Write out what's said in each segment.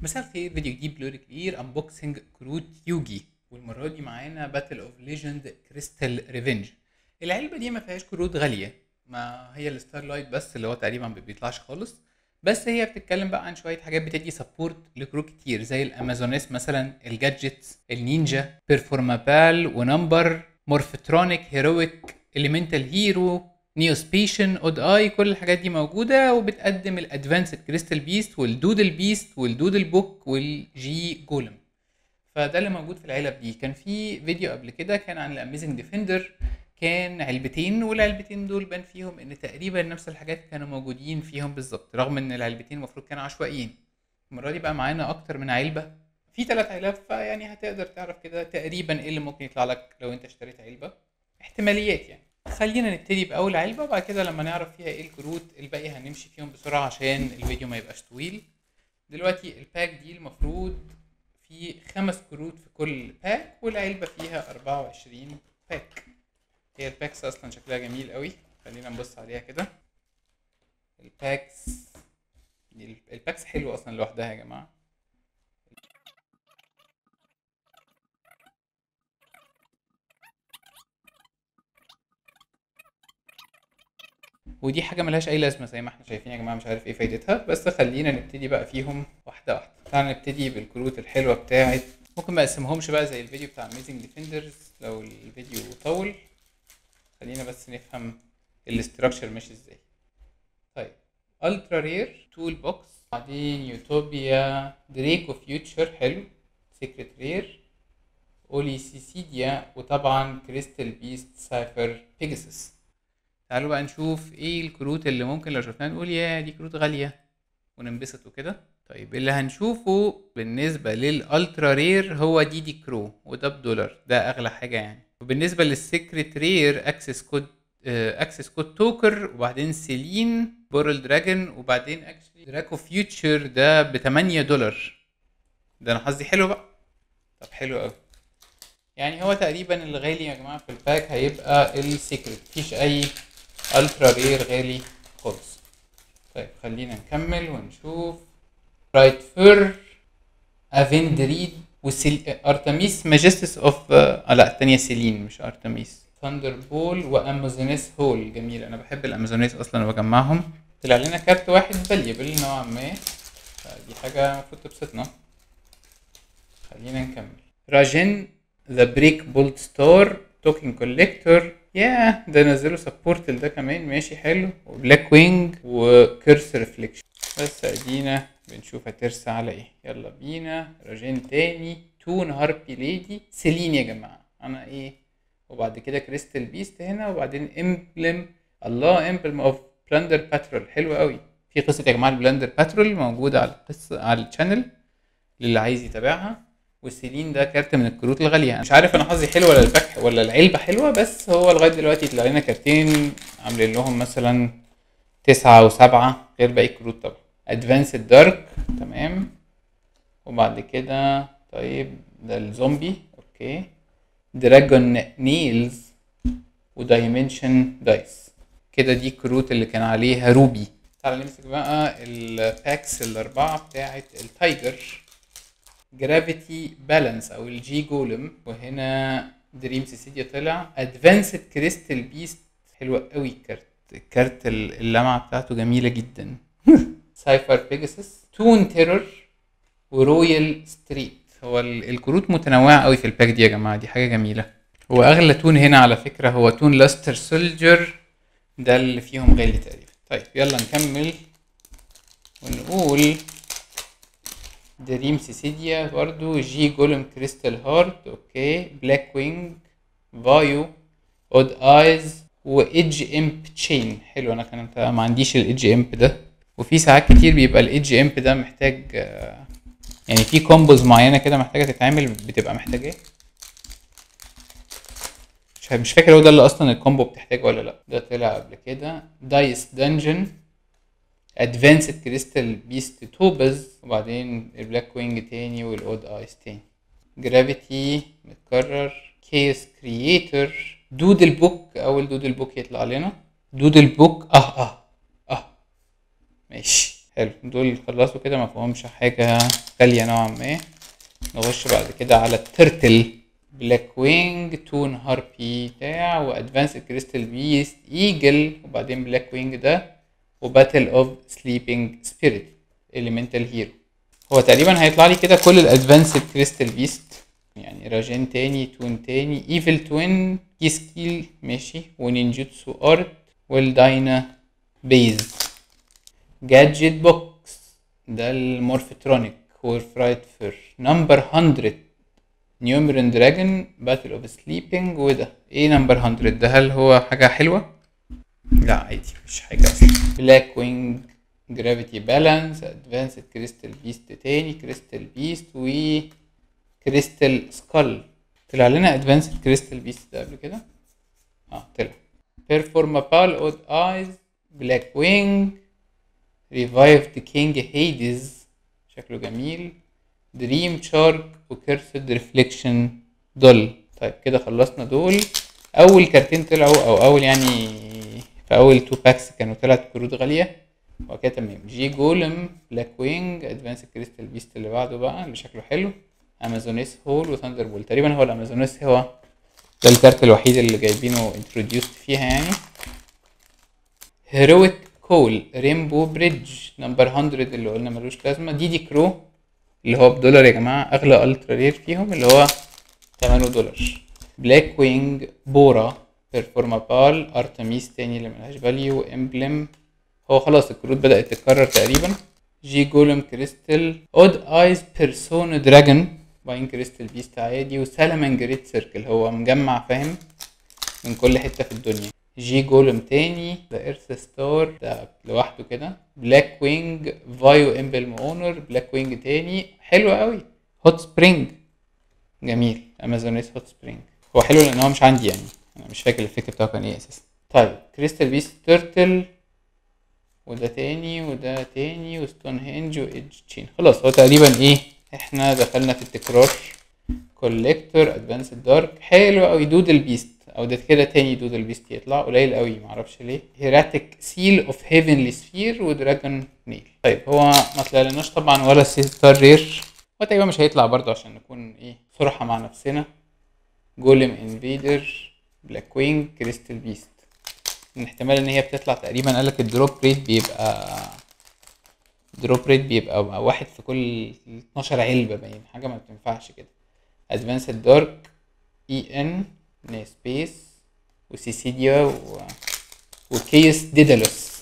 مساء الخير فيديو جديد بلوري كلير انبوكسنج كروت يوجي والمره دي معانا باتل اوف ليجند كريستال ريفنج العلبه دي ما فيهاش كروت غاليه ما هي الستار لايت بس اللي هو تقريبا ما بيطلعش خالص بس هي بتتكلم بقى عن شويه حاجات بتدي سبورت لكروت كتير زي الامازونيس مثلا الجادجتس النينجا بيرفورمابال ونمبر مورفترونيك هيرويك اليمنتال هيرو نيوسبيشن اود اي كل الحاجات دي موجوده وبتقدم الادفانسد كريستال بيست والدودل بيست والدودل بوك والجي جولم فده اللي موجود في العلب دي كان في فيديو قبل كده كان عن الاميزنج ديفندر كان علبتين والعلبتين دول بان فيهم ان تقريبا نفس الحاجات كانوا موجودين فيهم بالظبط رغم ان العلبتين المفروض كانوا عشوائيين المره دي بقى معانا اكتر من علبه في ثلاث علب فيعني هتقدر تعرف كده تقريبا ايه اللي ممكن يطلع لك لو انت اشتريت علبه احتماليات يعني خلينا نبتدي باول علبه وبعد كده لما نعرف فيها ايه الكروت الباقي هنمشي فيهم بسرعه عشان الفيديو ما يبقاش طويل دلوقتي الباك دي المفروض في خمس كروت في كل باك والعلبه فيها 24 باك هي الباكس اصلا شكلها جميل قوي خلينا نبص عليها كده الباكس الباكس حلو اصلا لوحدها يا جماعه ودي حاجه ملهاش اي لازمه زي ما احنا شايفين يا جماعه مش عارف ايه فايدتها بس خلينا نبتدي بقى فيهم واحده واحده تعالى نبتدي بالكروت الحلوه بتاعت ممكن ما اقسمهمش بقى زي الفيديو بتاع اميزنج ديفندرز لو الفيديو طول خلينا بس نفهم الاستراكشر ماشي ازاي طيب الترا رير تول بوكس بعدين يوتوبيا دريكو فيوتشر حلو سيكريت رير اوليسيسيديا وطبعا كريستال بيست سايفر بيجاسس تعالوا بقى نشوف ايه الكروت اللي ممكن لو شفناها نقول يا دي كروت غالية وننبسط وكده طيب اللي هنشوفه بالنسبة للالترا رير هو دي دي كرو وده بدولار ده اغلى حاجة يعني وبالنسبة للسيكريت رير اكسس كود اكسس كود توكر وبعدين سيلين بورل دراجون وبعدين اكشلي دراكو فيوتشر ده ب 8 دولار ده انا حظي حلو بقى طب حلو قوي يعني هو تقريبا الغالي يا جماعه في الباك هيبقى السيكريت مفيش اي الترا رير غالي خالص طيب خلينا نكمل ونشوف رايت فير افندريد وسيل ارتميس ماجستس اوف آه لا التانية سيلين مش ارتميس ثاندر بول وامازونيس هول جميل انا بحب الامازونيس اصلا وبجمعهم طلع لنا كارت واحد فاليبل نوعا ما فدي حاجة المفروض تبسطنا خلينا نكمل راجن ذا بريك بولت ستور توكن كوليكتور يا ده نزلوا سبورت ده كمان ماشي حلو وبلاك وينج وكيرس ريفليكشن بس ادينا بنشوف هترسى على ايه يلا بينا راجين تاني تون هاربي ليدي سيلين يا جماعه انا ايه وبعد كده كريستال بيست هنا وبعدين امبلم الله امبلم اوف بلاندر باترول حلو قوي في قصه يا جماعه البلاندر باترول موجوده على القصه على الشانل للي عايز يتابعها والسيلين ده كارت من الكروت الغالية مش عارف انا حظي حلو ولا الباك ولا العلبة حلوة بس هو لغاية دلوقتي طلع لنا كارتين عاملين لهم مثلا تسعة وسبعة غير باقي الكروت طبعا ادفانسد دارك تمام وبعد كده طيب ده الزومبي اوكي دراجون نيلز ودايمنشن دايس كده دي الكروت اللي كان عليها روبي تعالى نمسك بقى الباكس الاربعة بتاعت التايجر جرافيتي بالانس او الجي جولم وهنا دريم سيسيديا طلع ادفانسد كريستال بيست حلوه قوي الكارت الكارت اللمعه بتاعته جميله جدا سايفر بيجاسس تون تيرور ورويال ستريت هو الكروت متنوعه قوي في الباك دي يا جماعه دي حاجه جميله هو اغلى تون هنا على فكره هو تون لاستر سولجر ده اللي فيهم غالي تقريبا طيب يلا نكمل ونقول دريم سيسيديا برضو جي جولم كريستال هارت اوكي بلاك وينج فايو اود ايز وايدج امب تشين حلو انا كانت ما عنديش الايدج امب ده وفي ساعات كتير بيبقى الايدج امب ده محتاج يعني في كومبوز معينه كده محتاجه تتعمل بتبقى محتاجاه مش مش فاكر هو ده اللي اصلا الكومبو بتحتاجه ولا لا ده طلع قبل كده دايس دنجن ادفانسد كريستال بيست توبز وبعدين البلاك وينج تاني والاود ايس تاني جرافيتي متكرر كيس كرييتور دودل بوك اول دودل بوك يطلع لنا دودل بوك اه اه اه ماشي حلو دول خلصوا كده ما فيهمش حاجة غالية نوعا ما نخش بعد كده على الترتل بلاك وينج تون هاربي بتاع وادفانس كريستال بيست ايجل وبعدين بلاك وينج ده وباتل اوف سليبنج سبيريت اليمنتال هيرو هو تقريبا هيطلع لي كده كل الادفانسد كريستال بيست يعني راجين تاني تون تاني ايفل توين كي سكيل ماشي ونينجوتسو ارت والداينا بيز جادجت بوكس ده المورفترونيك وورفرايت فير نمبر 100 نيومرن دراجون باتل اوف سليبنج وده ايه نمبر 100 ده هل هو حاجة حلوة؟ لا عادي مش حاجة اصلا بلاك وينج جرافيتي بالانس ادفانسد كريستال بيست تاني كريستال بيست و كريستال سكال طلع لنا ادفانسد كريستال بيست ده قبل كده اه طلع بيرفورمابال اود ايز بلاك وينج ريفايفد كينج هيدز شكله جميل دريم شارك وكيرسد ريفليكشن دول طيب كده خلصنا دول اول كارتين طلعوا او اول يعني في اول تو باكس كانوا ثلاث كروت غاليه وكده تمام جي جولم بلاك وينج ادفانس كريستال بيست اللي بعده بقى اللي شكله حلو امازونيس هول وثاندر بول تقريبا هو الامازونيس هو ده الكارت الوحيد اللي جايبينه انتروديوست فيها يعني هيرويك كول ريمبو بريدج نمبر 100 اللي قلنا ملوش لازمه دي دي كرو اللي هو بدولار يا جماعه اغلى الترا رير فيهم اللي هو 8 دولار بلاك وينج بورا بيرفورمابال ارتميس تاني اللي ملهاش فاليو امبلم هو خلاص الكروت بدأت تتكرر تقريبا جي جولم كريستال اود ايز بيرسونا دراجون باين كريستال بيست عادي وسالمن جريت سيركل هو مجمع فاهم من كل حتة في الدنيا جي جولم تاني ذا ايرث ستار ده لوحده كده بلاك وينج فايو امبلم اونر بلاك وينج تاني حلو قوي هوت سبرينج جميل امازونيس هوت سبرينج هو حلو لان هو مش عندي يعني انا مش فاكر الفكره بتاعه كان ايه اساسا طيب كريستال بيست تيرتل وده تاني وده تاني وستون هينج وايدج تشين خلاص هو تقريبا ايه احنا دخلنا في التكرار كوليكتور ادفانس دارك حلو قوي دودل بيست او ده كده تاني دودل بيست يطلع قليل قوي معرفش ليه هيراتيك سيل اوف هيفنلي سفير ودراجون نيل طيب هو ما طلعلناش طبعا ولا ستار رير وتقريبا مش هيطلع برضه عشان نكون ايه صراحه مع نفسنا جولم انفيدر بلاك وينج كريستال بيست احتمال ان هي بتطلع تقريبا قالك الدروب ريت بيبقى دروب ريت بيبقى واحد في كل 12 علبة باين حاجة ما بتنفعش كده ادفانسد دارك اي ان سبيس وسيسيديا و... وكيس ديدالوس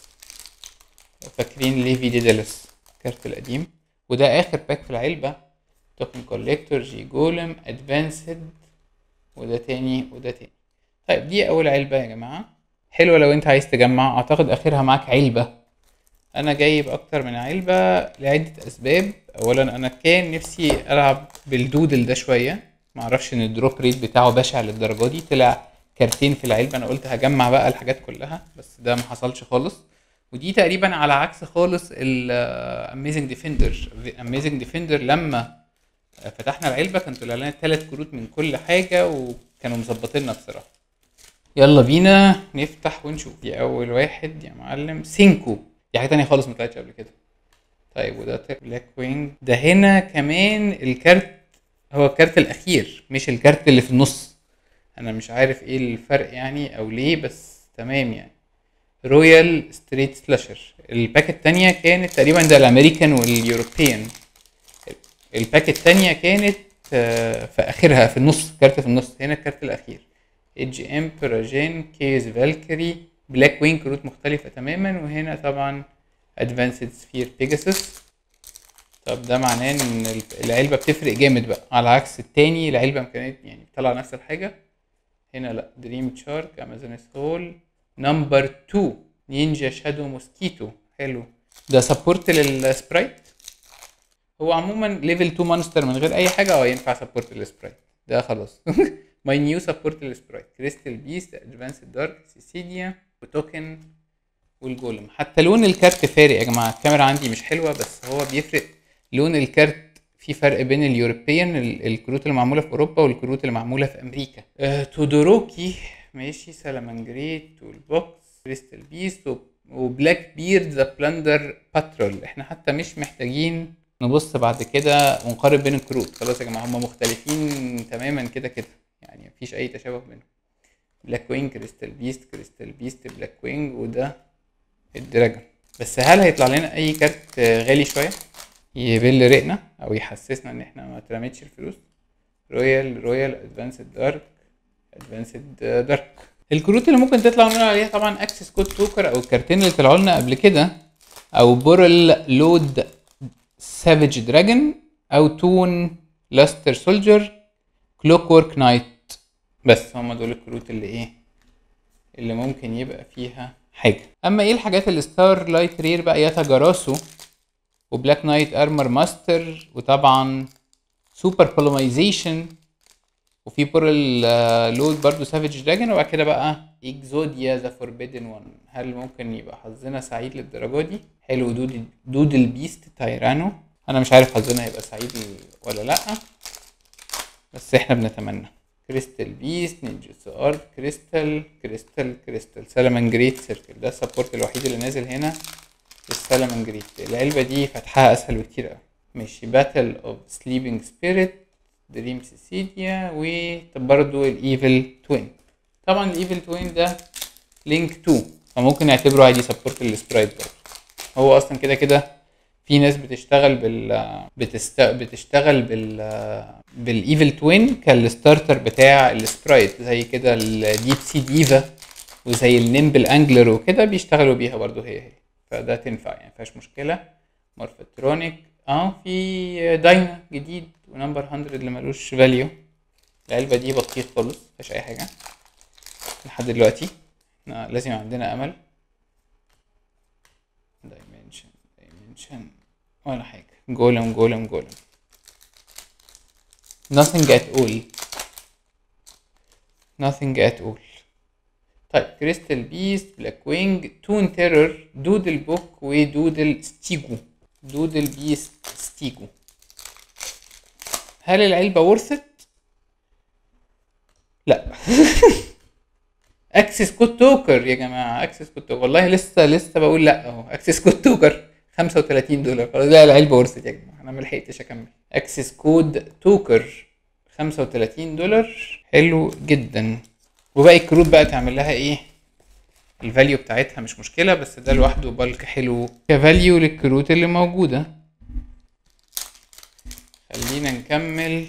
فاكرين ليفي ديدالوس الكارت القديم وده اخر باك في العلبة توكن كوليكتور جي جولم ادفانسد وده تاني وده تاني طيب دي اول علبة يا جماعة حلوة لو انت عايز تجمع اعتقد اخرها معاك علبة انا جايب اكتر من علبة لعدة اسباب اولا انا كان نفسي العب بالدودل ده شوية معرفش ان الدروب ريت بتاعه بشع للدرجة دي طلع كارتين في العلبة انا قلت هجمع بقى الحاجات كلها بس ده ما حصلش خالص ودي تقريبا على عكس خالص الاميزنج ديفندر اميزنج ديفندر لما فتحنا العلبة كان طلع لنا تلات كروت من كل حاجة وكانوا مظبطيننا بصراحة يلا بينا نفتح ونشوف دي اول واحد يا معلم سينكو دي حاجه تانية خالص ما طلعتش قبل كده طيب وده بلاك وينج ده هنا كمان الكارت هو الكارت الاخير مش الكارت اللي في النص انا مش عارف ايه الفرق يعني او ليه بس تمام يعني رويال ستريت سلاشر الباك التانية كانت تقريبا ده الامريكان واليوروبيان الباك التانية كانت في اخرها في النص كارت في النص هنا الكارت الاخير ايدج ام براجين كيز فالكري بلاك وين كروت مختلفة تماما وهنا طبعا ادفانسد سفير بيجاسوس طب ده معناه ان العلبة بتفرق جامد بقى على عكس التاني العلبة ما كانت يعني بتطلع نفس الحاجة هنا لا دريم شارك امازونيس هول نمبر 2 نينجا شادو موسكيتو حلو ده سبورت للسبرايت هو عموما ليفل 2 مونستر من غير اي حاجة اه ينفع سبورت للسبرايت ده خلاص ماي نيو سبورت للسبرايت كريستال بيست ادفانسد دارك سيسيديا وتوكن والجولم حتى لون الكارت فارق يا جماعه الكاميرا عندي مش حلوه بس هو بيفرق لون الكارت في فرق بين اليوروبيان الكروت اللي معموله في اوروبا والكروت اللي معموله في امريكا آه تودوروكي ماشي سلامانجريت والبوكس كريستال بيست وبلاك بيرد ذا بلاندر باترول احنا حتى مش محتاجين نبص بعد كده ونقارن بين الكروت خلاص يا جماعه هم مختلفين تماما كده كده يعني مفيش اي تشابه بينهم بلاك وينج كريستال بيست كريستال بيست بلاك وينج وده الدراجون بس هل هيطلع لنا اي كارت غالي شويه يبل رقنا او يحسسنا ان احنا ما اترمتش الفلوس رويال رويال ادفانسد دارك ادفانسد دارك الكروت اللي ممكن تطلع منها عليها طبعا اكسس كود توكر او الكارتين اللي طلعوا لنا قبل كده او بورل لود سافيج دراجون او تون لاستر سولجر كلوك وورك نايت بس هما دول الكروت اللي ايه اللي ممكن يبقى فيها حاجه اما ايه الحاجات اللي ستار لايت رير بقى ياتا جاراسو وبلاك نايت ارمر ماستر وطبعا سوبر بوليمايزيشن وفي بورل لود برضو سافيج دراجون وبعد كده بقى اكزوديا ذا فوربيدن وان هل ممكن يبقى حظنا سعيد للدرجه دي حلو دود دود البيست تايرانو انا مش عارف حظنا هيبقى سعيد ولا لا بس احنا بنتمنى كريستال بيست نينجوتسو ارت كريستال كريستال كريستال سلمان جريت سيركل ده السبورت الوحيد اللي نازل هنا السلمان جريت العلبة دي فتحها اسهل بكتير اوي ماشي باتل اوف سليبنج سبيريت دريم سيسيديا وبرضه الايفل توين طبعا الايفل توين ده لينك 2 فممكن نعتبره عادي سبورت السبرايت برضه هو اصلا كده كده في ناس بتشتغل بال بتست... بتشتغل بال بالايفل توين كالستارتر بتاع السبرايت زي كده الديب سي ديفا وزي النيمبل انجلر وكده بيشتغلوا بيها برضو هي هي فده تنفع يعني مفيهاش مشكله مورفترونيك اه في داينا جديد ونمبر 100 اللي ملوش فاليو العلبه دي بطيخ خالص مفيهاش اي حاجه لحد دلوقتي احنا لازم عندنا امل دايمنشن دايمنشن ولا حاجه جولم جولم جولم nothing at all nothing at all طيب كريستال بيست بلاك وينج تون تيرور دودل بوك ودودل ستيجو دودل بيست ستيجو هل العلبة ورثت؟ لا اكسس كود توكر يا جماعة اكسس كود توكر والله لسه لسه بقول لا اهو اكسس كود توكر 35 دولار خلاص لا العلبة ورثت يا جماعة انا ملحقتش اكمل اكسس كود توكر 35 دولار حلو جدا وباقي الكروت بقى تعمل لها ايه الفاليو بتاعتها مش مشكلة بس ده لوحده بالك حلو كفاليو للكروت اللي موجودة خلينا نكمل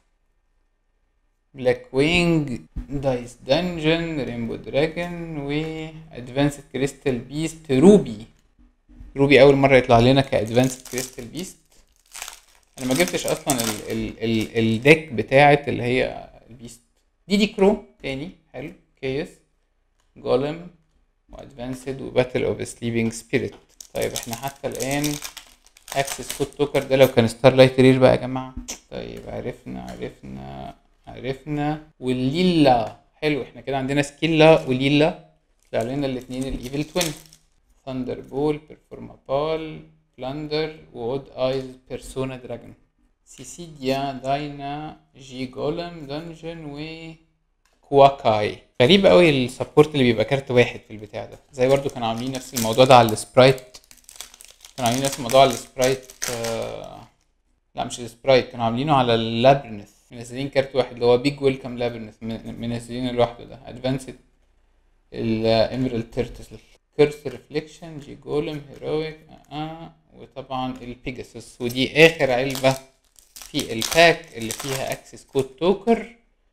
بلاك وينج دايس دنجن رينبو دراجون و ادفانسد كريستال بيست روبي روبي اول مره يطلع لنا كادفانسد كريستال بيست انا ما جبتش اصلا ال ال ال الديك بتاعت اللي هي البيست دي دي كرو تاني حلو كيس جولم وادفانسد وباتل اوف سليبنج سبيريت طيب احنا حتى الان اكسس كود توكر ده لو كان ستار لايت رير بقى يا جماعه طيب عرفنا عرفنا عرفنا والليلا حلو احنا كده عندنا سكيلا وليلا طلع لنا الاثنين الايفل توين ثاندر بول بيرفورما بال بلاندر وود ايز بيرسونا دراجون سيسيديا داينا جي جولم دنجن و كواكاي غريب قوي السبورت اللي بيبقى كارت واحد في البتاع ده زي برضو كانوا عاملين نفس الموضوع ده على السبرايت كانوا عاملين نفس الموضوع على السبرايت آه... لا مش السبرايت كانوا عاملينه على اللابرنث منزلين كارت واحد اللي هو بيج ويلكم لابرنث منزلين لوحده ده ادفانسد الاميرالد تيرتل كيرس ريفليكشن جي جولم هيرويك آه. وطبعا البيجاسوس ودي اخر علبة في الباك اللي فيها اكسس كود توكر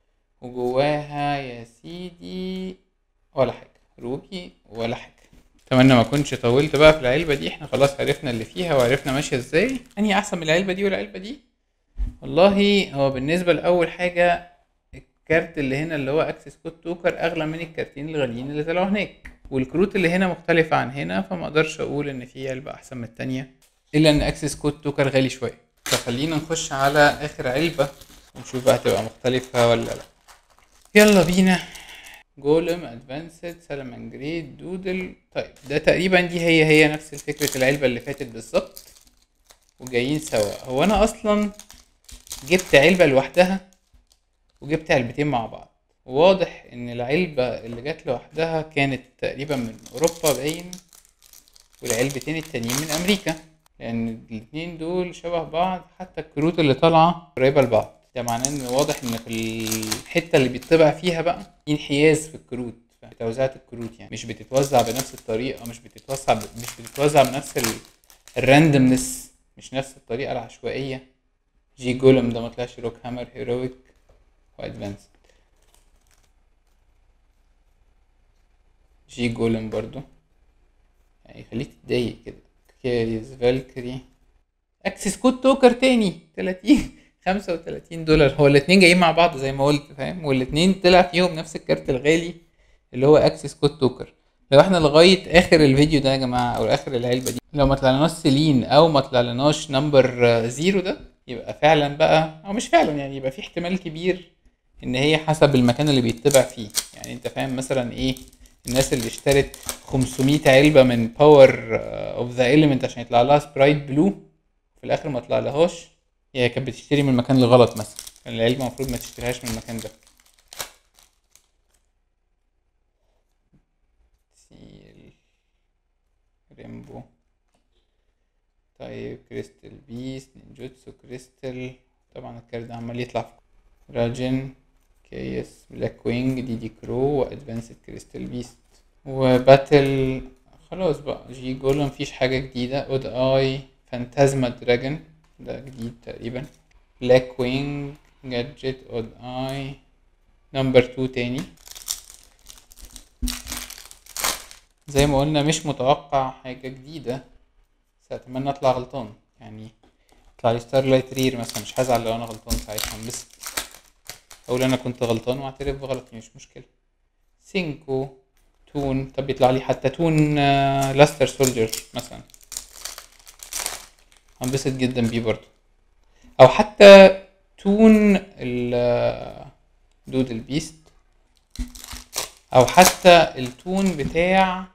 وجواها يا سيدي ولا حاجة روبي ولا حاجة اتمنى ما كنتش طولت بقى في العلبة دي احنا خلاص عرفنا اللي فيها وعرفنا ماشية ازاي انهي احسن من العلبة دي والعلبة دي والله هو بالنسبة لأول حاجة الكارت اللي هنا اللي هو اكسس كود توكر اغلى من الكارتين الغاليين اللي طلعوا هناك والكروت اللي هنا مختلفة عن هنا فما اقدرش اقول ان في علبة احسن من التانية الا ان اكسس كود توكر غالي شوية فخلينا نخش على اخر علبة ونشوف بقى هتبقى مختلفة ولا لا يلا بينا جولم ادفانسد سلمان جريد دودل طيب ده تقريبا دي هي هي نفس فكرة العلبة اللي فاتت بالظبط وجايين سوا هو انا اصلا جبت علبة لوحدها وجبت علبتين مع بعض واضح ان العلبة اللي جت لوحدها كانت تقريبا من اوروبا باين والعلبتين التانيين من امريكا لان الاتنين دول شبه بعض حتى الكروت اللي طالعه قريبه لبعض ده معناه ان واضح ان في الحته اللي بيطبع فيها بقى في انحياز في الكروت في توزيعة الكروت يعني مش بتتوزع بنفس الطريقه مش بتتوزع ب... مش بتتوزع بنفس ال... الراندمنس مش نفس الطريقه العشوائيه جي جولم ده ما طلعش روك هامر هيرويك وادفانس جي جولم برضو يعني يخليك تتضايق كده كاريز فالكري اكسس كود توكر تاني 30 35 دولار هو الاتنين جايين مع بعض زي ما قلت فاهم والاتنين طلع فيهم نفس الكارت الغالي اللي هو اكسس كود توكر لو احنا لغايه اخر الفيديو ده يا جماعه او اخر العلبه دي لو ما طلعناش سيلين او ما طلعناش نمبر زيرو ده يبقى فعلا بقى او مش فعلا يعني يبقى في احتمال كبير ان هي حسب المكان اللي بيتبع فيه يعني انت فاهم مثلا ايه الناس اللي اشترت 500 علبه من باور اوف ذا اليمنت عشان يطلع لها سبرايت بلو في الاخر ما طلع لهاش هي كانت بتشتري من المكان الغلط مثلا كان العلبه المفروض ما تشتريهاش من المكان ده سيل ريمبو طيب كريستال بيست نينجوتسو كريستال طبعا الكارت ده عمال يطلع راجن كيس بلاك وينج دي دي كرو وادفانسد كريستال بيست وباتل خلاص بقى جي جول مفيش حاجة جديدة اود اي فانتازما دراجون ده جديد تقريبا بلاك وينج جادجت اود اي نمبر تو تاني زي ما قلنا مش متوقع حاجة جديدة بس اتمنى اطلع غلطان يعني يطلع لي ستار لايت رير مثلا مش هزعل لو انا غلطان ساعتها انبسط اقول انا كنت غلطان واعترف بغلطي مش مشكلة سينكو تون طب يطلع لي حتى تون آه، لاستر سولجر مثلا هنبسط جدا بيه برضو او حتى تون ال دود البيست او حتى التون بتاع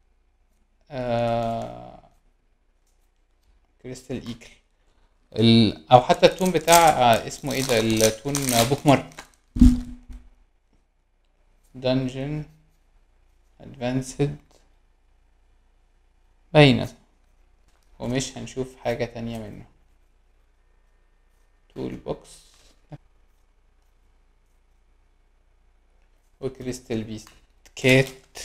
آه، كريستال ايكل ال... او حتى التون بتاع آه، اسمه ايه ده التون بوك مارك دنجن ادفانسد باينة ومش هنشوف حاجة تانية منه تول بوكس وكريستال بيست كات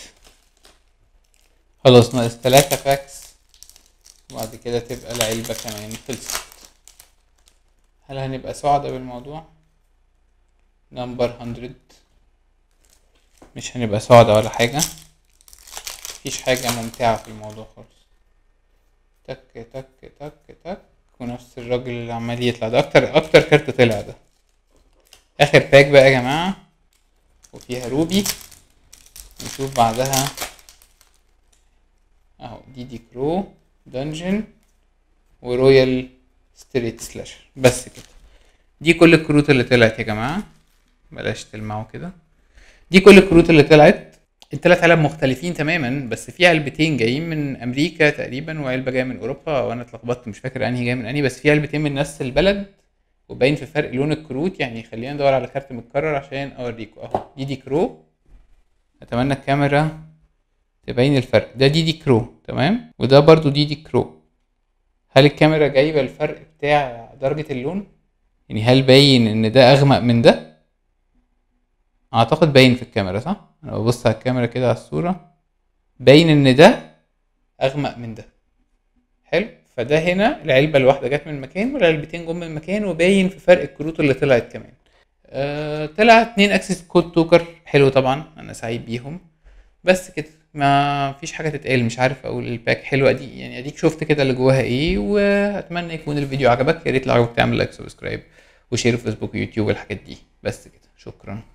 خلاص ناقص تلاتة باكس وبعد كده تبقى العلبة كمان خلصت هل هنبقى سعداء بالموضوع؟ نمبر 100 مش هنبقى سعداء ولا حاجة مفيش حاجة ممتعة في الموضوع خالص تك تك تك تك ونفس الراجل اللي عمال يطلع ده اكتر اكتر كارت طلع ده اخر باك بقى يا جماعة وفيها روبي نشوف بعدها اهو دي دي كرو دنجن ورويال ستريت سلاشر بس كده دي كل الكروت اللي طلعت يا جماعة بلاش تلمعوا كده دي كل الكروت اللي طلعت التلات علب مختلفين تماما بس في علبتين جايين من امريكا تقريبا وعلبه جايه من اوروبا وانا اتلخبطت مش فاكر انهي جاي من انهي بس في علبتين من نفس البلد وباين في فرق لون الكروت يعني خلينا ندور على كارت متكرر عشان اوريكم اهو دي دي كرو اتمنى الكاميرا تبين الفرق ده دي دي كرو تمام وده برضو دي دي كرو هل الكاميرا جايبه الفرق بتاع درجه اللون يعني هل باين ان ده اغمق من ده اعتقد باين في الكاميرا صح انا ببص على الكاميرا كده على الصوره باين ان ده اغمق من ده حلو فده هنا العلبه الواحده جت من مكان والعلبتين جم من مكان وباين في فرق الكروت اللي طلعت كمان آه طلع اتنين اكسس كود توكر حلو طبعا انا سعيد بيهم بس كده ما فيش حاجه تتقال مش عارف اقول الباك حلوه دي يعني اديك شفت كده اللي جواها ايه واتمنى يكون الفيديو عجبك يا ريت لو عجبك تعمل لايك سبسكرايب وشير في فيسبوك ويوتيوب والحاجات دي بس كده شكرا